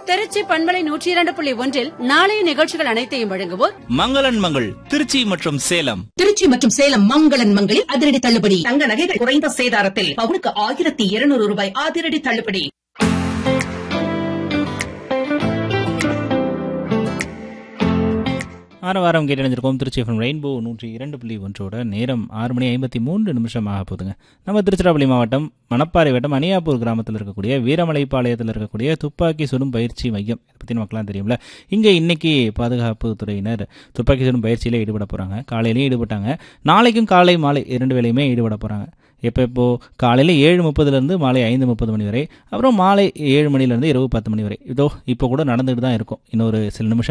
திருச்சி பண்பலை நூற்றி இரண்டு புள்ளி ஒன்றில் நாளைய நிகழ்ச்சிகள் அனைத்தையும் வழங்குவோர் மங்களன் மங்கள் திருச்சி மற்றும் சேலம் திருச்சி மற்றும் சேலம் மங்களன் மங்களில் அதிரடி தள்ளுபடி தங்க நகைகள் குறைந்த சேதாரத்தில் பவுனுக்கு ஆயிரத்தி இருநூறு ரூபாய் அதிரடி தள்ளுபடி ஆறு வாரம் கேட்டணிஞ்சிருக்கோம் திருச்சி எஃப்எம் ரெயின்போ நூற்றி இரண்டு புள்ளி ஒன்றோட நேரம் ஆறு மணி ஐம்பத்தி மூன்று நிமிஷம் ஆக போகுதுங்க நம்ம திருச்சிராப்பள்ளி மாவட்டம் மணப்பாறை வட்டம் அணியாப்பூர் கிராமத்தில் இருக்கக்கூடிய வீரமலைப்பாளையத்தில் இருக்கக்கூடிய துப்பாக்கி சுடும் பயிற்சி மையம் இதை பற்றி நமக்குலாம் தெரியும்ல இங்கே இன்னைக்கு பாதுகாப்பு துறையினர் துப்பாக்கி சுடும் பயிற்சியில் ஈடுபட போகிறாங்க காலையிலையும் ஈடுபட்டாங்க நாளைக்கும் காலை மாலை இரண்டு வேளையுமே ஈடுபட போகிறாங்க எப்போ இப்போ காலையில் ஏழு முப்பதுலேருந்து மாலை ஐந்து முப்பது மணி வரை அப்புறம் மாலை ஏழு மணிலேருந்து இரவு பத்து மணி வரை இதோ இப்போ கூட நடந்துட்டு தான் இருக்கும் இன்னொரு சில நிமிஷம்